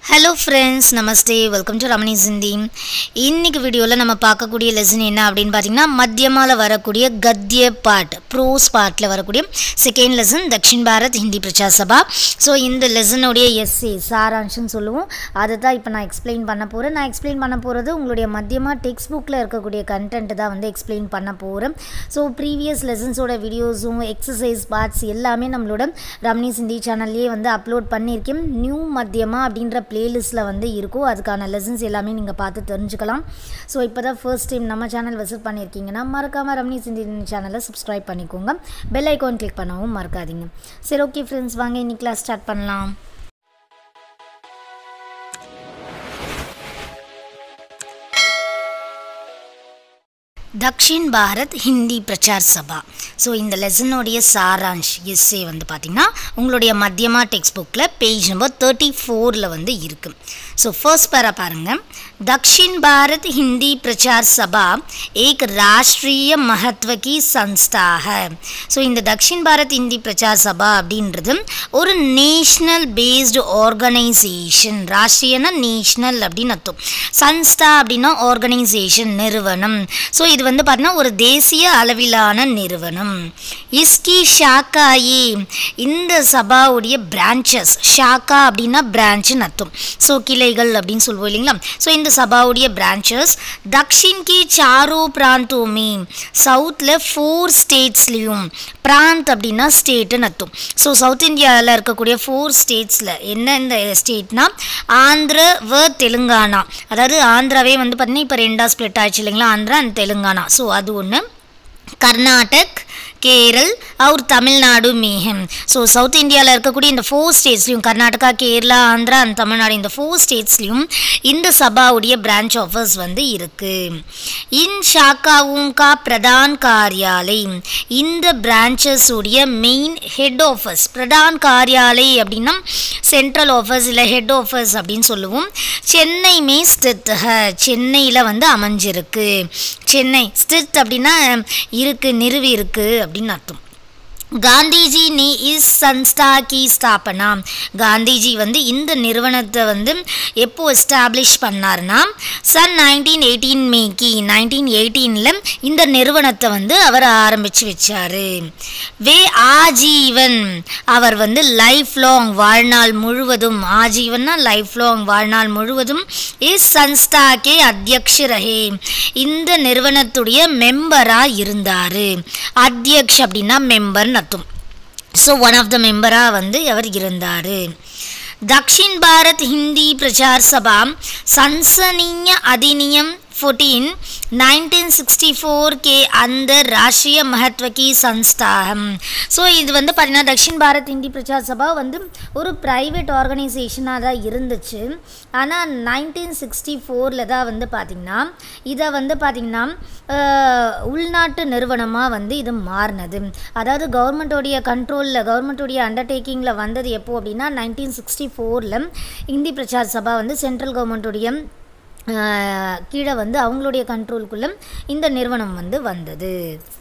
hello friends namaste welcome to Ramani Sindhi இன்னைக்கு வீடியோவில் நம்ம பார்க்கக்கூடிய லெசன் என்ன அப்படின்னு பார்த்தீங்கன்னா மத்தியமால வரக்கூடிய கத்திய பாட் ப்ரோஸ் பாட்டில் வரக்கூடிய second lesson Dakshin Bharat Hindi Prachar Sabha so இந்த லெசனுடைய எஸ்ஏ சாராம்சம்னு சொல்லுவோம் அதை தான் இப்போ நான் எக்ஸ்பிளைன் பண்ண போகிறேன் நான் எக்ஸ்பிளைன் பண்ண போகிறது உங்களுடைய மத்தியமாக டெக்ஸ்ட் புக்கில் இருக்கக்கூடிய கண்டென்ட் தான் வந்து எக்ஸ்பிளைன் பண்ண போகிறேன் ஸோ ப்ரீவியஸ் லெசன்ஸோட வீடியோஸும் எக்ஸசைஸ் பார்ட்ஸ் எல்லாமே நம்மளோட ரமணி சிந்தி சேனல்லையே வந்து அப்லோட் பண்ணியிருக்கேன் நியூ மத்தியமா அப்படின்ற பிளேலிஸ்ட்டில் வந்து இருக்கும் அதுக்கான லெசன்ஸ் எல்லாமே நீங்கள் பார்த்து தெரிஞ்சுக்கலாம் ஸோ இப்போ தான் ஃபர்ஸ்ட் டைம் நம்ம சேனல் விசிட் பண்ணியிருக்கீங்கன்னா மறக்காமல் ரமணி சிந்தி சேனலை சப்ஸ்கிரைப் பண்ணிக்கோங்க பெல் ஐக்கான் கிளிக் பண்ணவும் மறக்காதீங்க சரி ஓகே ஃப்ரெண்ட்ஸ் வாங்க இன்னைக்கு கிளாஸ் ஸ்டார்ட் பண்ணலாம் தக்ஷின் பாரத் ஹிந்தி பிரச்சார் சபா ஸோ இந்த லெசனுடைய சாராம்ஷ் எஸ்ஏ வந்து பார்த்திங்கன்னா உங்களுடைய மத்தியமா டெக்ஸ்ட் புக்கில் பேஜ் நம்பர் தேர்ட்டி ஃபோரில் வந்து இருக்குது ஸோ ஃபர்ஸ்ட் பேரா பாருங்கள் दक्षिण भारत हिंदी प्रचार सभा एक राष्ट्रीय महत्व की संस्था है ஸோ இந்த தக்ஷின் பாரத் ஹிந்தி பிரச்சார் சபா அப்படின்றது ஒரு நேஷ்னல் பேஸ்டு ஆர்கனைசேஷன் ராஷ்ட்ரியனா நேஷ்னல் அப்படின்னு அர்த்தம் சன்ஸ்தா அப்படின்னா ஆர்கனைசேஷன் நிறுவனம் ஸோ இது வந்து பார்த்தீங்கன்னா ஒரு தேசிய அளவிலான நிறுவனம் இஸ்கி ஷாக்காயி இந்த சபாவுடைய பிரான்ச்சஸ் ஷாக்கா அப்படின்னா பிரான்ச்சுன்னு அர்த்தம் ஸோ கிளைகள் அப்படின்னு சொல்லுவோம் இல்லைங்களா ஸோ இந்த சபாவுடைய பிரான்ச்சஸ் தக்ஷின் கி சாரோ பிராந்தோமே சவுத்தில் ஃபோர் ஸ்டேட்ஸ்லேயும் பிராந்த் அப்படின்னா ஸ்டேட்டுன்னு அர்த்தம் ஸோ சவுத் இந்தியாவில் இருக்கக்கூடிய ஃபோர் ஸ்டேட்ஸில் என்ன இந்த ஸ்டேட்னா ஆந்திர வ தெலுங்கானா அதாவது ஆந்திராவே வந்து பார்த்தீங்கன்னா இப்போ ரெண்டாக ஸ்ப்ளிட் ஆயிடுச்சு இல்லைங்களா ஆந்திரா அண்ட் தெலுங்கானா ஸோ அது ஒன்று கர்நாடக் கேரள் அவர் தமிழ்நாடு மேகம் ஸோ சவுத் இந்தியாவில் இருக்கக்கூடிய இந்த ஃபோர் ஸ்டேட்ஸ்லையும் கர்நாடகா கேரளா ஆந்திரா அண்ட் தமிழ்நாடு இந்த ஃபோர் ஸ்டேட்ஸ்லையும் இந்த சபாவுடைய பிரான்ச் ஆஃபீஸ் வந்து இருக்குது இன் ஷாக்காவும் கா பிரதான் காரியாலை இந்த பிரான்ச்சஸ் உடைய மெயின் ஹெட் ஆஃபீஸ் பிரதான் காரியாலை அப்படின்னா சென்ட்ரல் ஆஃபீஸ் இல்லை ஹெட் ஆஃபீஸ் அப்படின்னு சொல்லுவோம் சென்னை மே ஸ்தித் சென்னையில் வந்து அமைஞ்சிருக்கு சென்னை ஸ்தித் அப்படின்னா இருக்கு நிறுவி இருக்கு அப்படின்னு அர்த்தம் காந்திஜி நீ இஸ் சன்ஸ்தா கி ஸ்தாபனா காந்திஜி வந்து இந்த நிறுவனத்தை வந்து எப்போ எஸ்டாப்ளிஷ் பண்ணார்னா சன் நைன்டீன் எயிட்டீன் மேக்கி நைன்டீன் எயிட்டீனில் இந்த நிறுவனத்தை வந்து அவர் ஆரம்பித்து வச்சார் வே ஆஜீவன் அவர் வந்து லைஃப் லாங் வாழ்நாள் முழுவதும் ஆஜீவன்னா லைஃப் லாங் வாழ்நாள் முழுவதும் இஸ் சன்ஸ்தா கே அத்தியக்ஷ ரஹே இந்த நிறுவனத்துடைய மெம்பராக இருந்தார் அத்தியக்ஷ் அப்படின்னா மெம்பர்னு அர்த்தம் ஸோ ஒன் ஆஃப் த மெம்பராக வந்து அவர் இருந்தார் दक्षिण भारत हिंदी प्रचार सभा संसनीय अधिनियम 14 1964 के अंदर राष्ट्रीय महत्व की संस्था ஸோ இது வந்து பார்த்தீங்கன்னா தக்ஷின் பாரத் ஹிந்தி பிரச்சார் சபா வந்து ஒரு ப்ரைவேட் ஆர்கனைசேஷனாக தான் இருந்துச்சு ஆனால் நைன்டீன் சிக்ஸ்டி ஃபோரில் தான் வந்து பார்த்திங்கன்னா இதை வந்து பார்த்திங்கன்னா உள்நாட்டு நிறுவனமாக வந்து இது மாறினது அதாவது கவர்மெண்ட்டோடைய கண்ட்ரோலில் கவர்மெண்ட்டோடைய அண்டர்டேக்கிங்கில் வந்தது எப்போ அப்படின்னா நைன்டீன் சிக்ஸ்டி ஃபோரில் இந்தி பிரச்சார் சபா வந்து சென்ட்ரல் கவர்மெண்ட்டுடைய கீழே வந்து அவங்களுடைய கண்ட்ரோலுக்குள்ளே இந்த நிறுவனம் வந்து வந்தது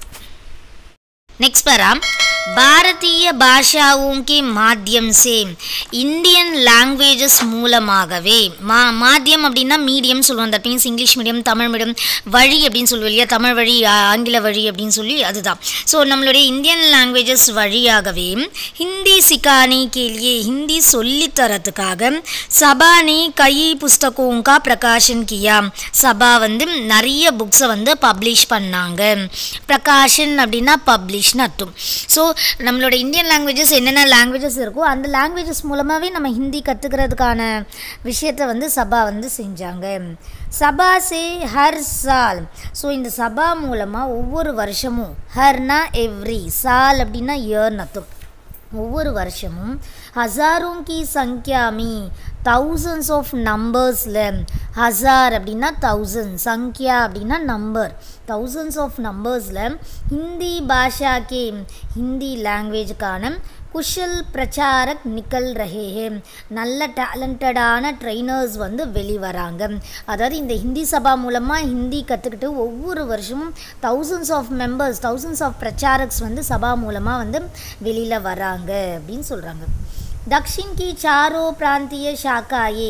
நெக்ஸ்ட் பரா பாரதிய பாஷாவும் கே மாத்தியம் சே இந்தியன் லாங்குவேஜஸ் மூலமாகவே மா மாத்தியம் அப்படின்னா மீடியம் சொல்லுவோம் that means English medium Tamil medium வழி அப்படின்னு சொல்லுவோம் இல்லையா தமிழ் வழி ஆங்கில வழி அப்படின்னு சொல்லி அதுதான் ஸோ நம்மளுடைய இந்தியன் லாங்குவேஜஸ் வழியாகவே ஹிந்தி சிக்கானி கேலியே ஹிந்தி சொல்லித்தரத்துக்காக சபானி கை புஸ்தகோங்கா பிரகாஷன் கியா சபா வந்து நிறைய புக்ஸை வந்து பப்ளிஷ் பண்ணாங்க பிரகாஷன் அப்படின்னா பப்ளிஷ்னு அர்த்தம் ஸோ நம்மளோட இந்தியன் லாங்குவேஜஸ் என்னென்ன லாங்குவேஜஸ் இருக்கோ அந்த லாங்குவேஜஸ் மூலமாகவே நம்ம ஹிந்தி கற்றுக்கிறதுக்கான விஷயத்தை வந்து சபா வந்து செஞ்சாங்க சபா சே ஹர் சால் ஸோ இந்த சபா மூலமாக ஒவ்வொரு வருஷமும் ஹர்னா எவ்ரி சால் அப்படின்னா இயர்னு அர்த்தம் ஒவ்வொரு வருஷமும் ஹசாரும் கி சங்கியாமி தௌசண்ட்ஸ் ஆஃப் நம்பர்ஸில் ஹசார் அப்படின்னா தௌசண்ட் சங்கியா அப்படின்னா நம்பர் தௌசண்ட்ஸ் ஆஃப் நம்பர்ஸில் ஹிந்தி பாஷா கே ஹிந்தி லாங்குவேஜுக்கான குஷல் பிரச்சாரக் நிக்கல் ரஹே நல்ல டேலண்டடான ட்ரைனர்ஸ் வந்து வெளிவராங்க அதாவது இந்த ஹிந்தி சபா மூலமாக ஹிந்தி கற்றுக்கிட்டு ஒவ்வொரு வருஷமும் thousands of members thousands of பிரச்சாரக்ஸ் வந்து சபா மூலமாக வந்து வெளியில் வராங்க அப்படின்னு சொல்கிறாங்க दक्षिण की चारों प्रांतीय शाखाएं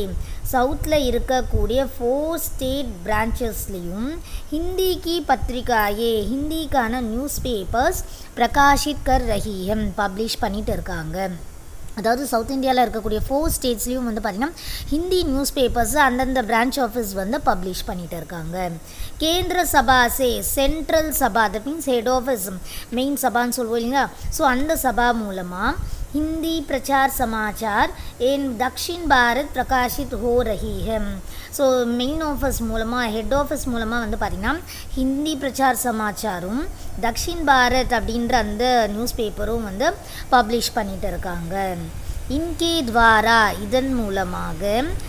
சவுத்தில் இருக்கக்கூடிய ஃபோர் ஸ்டேட் பிரான்ச்சஸ்லேயும் ஹிந்திக்கு பத்திரிகாயே ஹிந்திக்கான நியூஸ் பேப்பர்ஸ் பிரகாஷித் கர் ரஹீம் பப்ளிஷ் பண்ணிட்டு இருக்காங்க அதாவது சவுத் இந்தியாவில் இருக்கக்கூடிய ஃபோர் ஸ்டேட்ஸ்லேயும் வந்து பார்த்திங்கன்னா ஹிந்தி நியூஸ் பேப்பர்ஸ் அந்தந்த பிரான்ச் ஆஃபீஸ் வந்து பப்ளிஷ் பண்ணிட்டு இருக்காங்க கேந்திர சபா சே சென்ட்ரல் சபா that means head office main சபான்னு சொல்லுவோம் இல்லைங்களா ஸோ அந்த சபா மூலமாக हिंदी प्रचार समाचार इन दक्षिण भारत प्रकाशित हो रही है ஸோ மெயின் ஆஃபீஸ் மூலமாக ஹெட் ஆஃபீஸ் மூலமாக வந்து பார்த்திங்கன்னா ஹிந்தி பிரச்சார் சமாச்சாரும் தக்ஷின் பாரத் அப்படின்ற அந்த நியூஸ் பேப்பரும் வந்து பப்ளிஷ் பண்ணிட்டு இருக்காங்க இன்கே துவாரா இதன் மூலமாக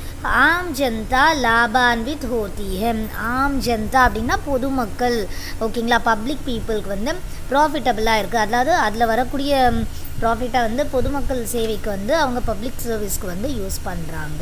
ஆம் ஜனதா லாபான்வித் ஹோத்தி ஹே ஆம் ஜனதா அப்படின்னா பொதுமக்கள் ஓகேங்களா பப்ளிக் பீப்புளுக்கு வந்து ப்ராஃபிட்டபிளாக இருக்குது அதாவது அதில் வரக்கூடிய ப்ராஃபிட்டை வந்து பொதுமக்கள் சேவைக்கு வந்து அவங்க பப்ளிக் சர்வீஸ்க்கு வந்து யூஸ் பண்ணுறாங்க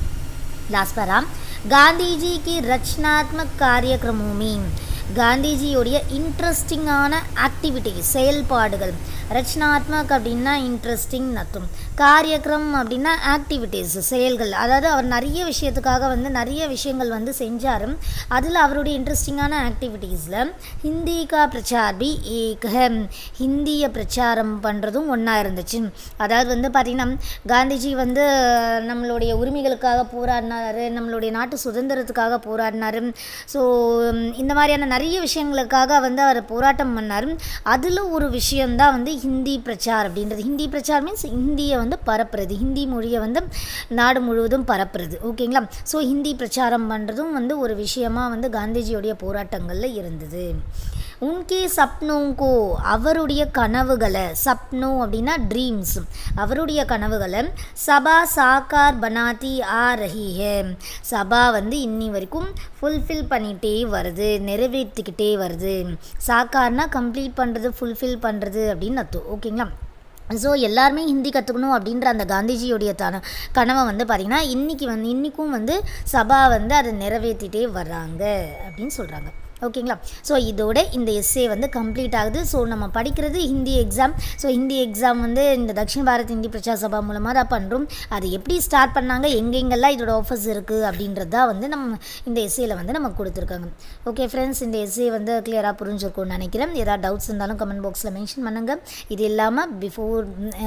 लास्ट पर हम गांधी जी की रचनात्मक कार्यक्रमों में காந்திஜியோடைய இன்ட்ரெஸ்டிங்கான ஆக்டிவிட்டி செயல்பாடுகள் ரச்சனாத்மக் அப்படின்னா இன்ட்ரெஸ்டிங் நத்தும் காரியக்ரம் அப்படின்னா ஆக்டிவிட்டீஸ் செயல்கள் அதாவது அவர் நிறைய விஷயத்துக்காக வந்து நிறைய விஷயங்கள் வந்து செஞ்சார் அதில் அவருடைய இன்ட்ரெஸ்டிங்கான ஆக்டிவிட்டீஸில் ஹிந்தி கா பிரச்சார் பி ஏக் ஹிந்தியை பிரச்சாரம் பண்ணுறதும் ஒன்றா இருந்துச்சு அதாவது வந்து பார்த்திங்கன்னா காந்திஜி வந்து நம்மளுடைய உரிமைகளுக்காக போராடினார் நம்மளுடைய நாட்டு சுதந்திரத்துக்காக போராடினார் ஸோ இந்த மாதிரியான நிறைய விஷயங்களுக்காக வந்து அவர் போராட்டம் பண்ணார் அதில் ஒரு விஷயந்தான் வந்து ஹிந்தி பிரச்சார் அப்படின்றது ஹிந்தி பிரச்சார் மீன்ஸ் ஹிந்தியை வந்து பரப்புறது ஹிந்தி மொழியை வந்து நாடு முழுவதும் பரப்புறது ஓகேங்களா ஸோ ஹிந்தி பிரச்சாரம் பண்ணுறதும் வந்து ஒரு விஷயமா வந்து காந்திஜியோடைய போராட்டங்களில் இருந்தது உன்கே சப்னோங்கோ அவருடைய கனவுகளை சப்னோ அப்படின்னா ட்ரீம்ஸ் அவருடைய கனவுகளை சபா சாக்கார் பனாத்தி ஆ ரஹி ஹே சபா வந்து இன்னி வரைக்கும் ஃபுல்ஃபில் பண்ணிகிட்டே வருது நிறைவேற்றிக்கிட்டே வருது சாக்கார்னா கம்ப்ளீட் பண்ணுறது ஃபுல்ஃபில் பண்ணுறது அப்படின்னு அர்த்தம் ஓகேங்களா ஸோ எல்லாருமே ஹிந்தி கற்றுக்கணும் அப்படின்ற அந்த காந்திஜியோடைய தன கனவை வந்து பார்த்திங்கன்னா இன்றைக்கி வந்து இன்றைக்கும் வந்து சபா வந்து அதை நிறைவேற்றிட்டே வர்றாங்க அப்படின்னு சொல்கிறாங்க ஓகேங்களா ஸோ இதோட இந்த எஸ்ஏ வந்து கம்ப்ளீட் ஆகுது ஸோ நம்ம படிக்கிறது Hindi exam so Hindi exam வந்து இந்த தக்ஷிண பாரத் ஹிந்தி பிரச்சார சபா மூலமாக தான் பண்ணுறோம் அது எப்படி ஸ்டார்ட் பண்ணாங்க எங்கெங்கெல்லாம் இதோட ஆஃபர்ஸ் இருக்குது அப்படின்றது தான் வந்து நம்ம இந்த எஸ்ஏல வந்து நமக்கு கொடுத்துருக்காங்க ஓகே ஃப்ரெண்ட்ஸ் இந்த எஸ்ஏ வந்து கிளியராக புரிஞ்சிருக்கும்னு நினைக்கிறேன் ஏதாவது டவுட்ஸ் இருந்தாலும் கமெண்ட் பாக்ஸில் மென்ஷன் பண்ணுங்கள் இது இல்லாமல் பிஃபோர்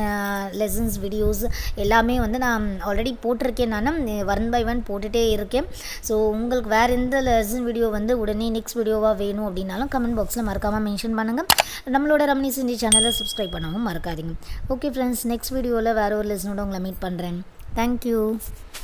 லெசன்ஸ் வீடியோஸ் எல்லாமே வந்து நான் ஆல்ரெடி போட்டிருக்கேன் நான் ஒன் பை ஒன் போட்டுகிட்டே இருக்கேன் ஸோ உங்களுக்கு வேறு எந்த லெசன் வீடியோ வந்து உடனே நெக்ஸ்ட் வீடியோவாக வேணும் அப்படின்னாலும் கமெண்ட் பாக்ஸில் மறக்காமல் மென்ஷன் பண்ணுங்கள் நம்மளோட ரமணி சிந்தி சேனலை சப்ஸ்கிரைப் பண்ணவும் மறக்காதீங்க ஓகே ஃப்ரெண்ட்ஸ் நெக்ஸ்ட் வீடியோவில் வேறு ஒரு லெசனோட உங்களை மீட் பண்ணுறேன் தேங்க்யூ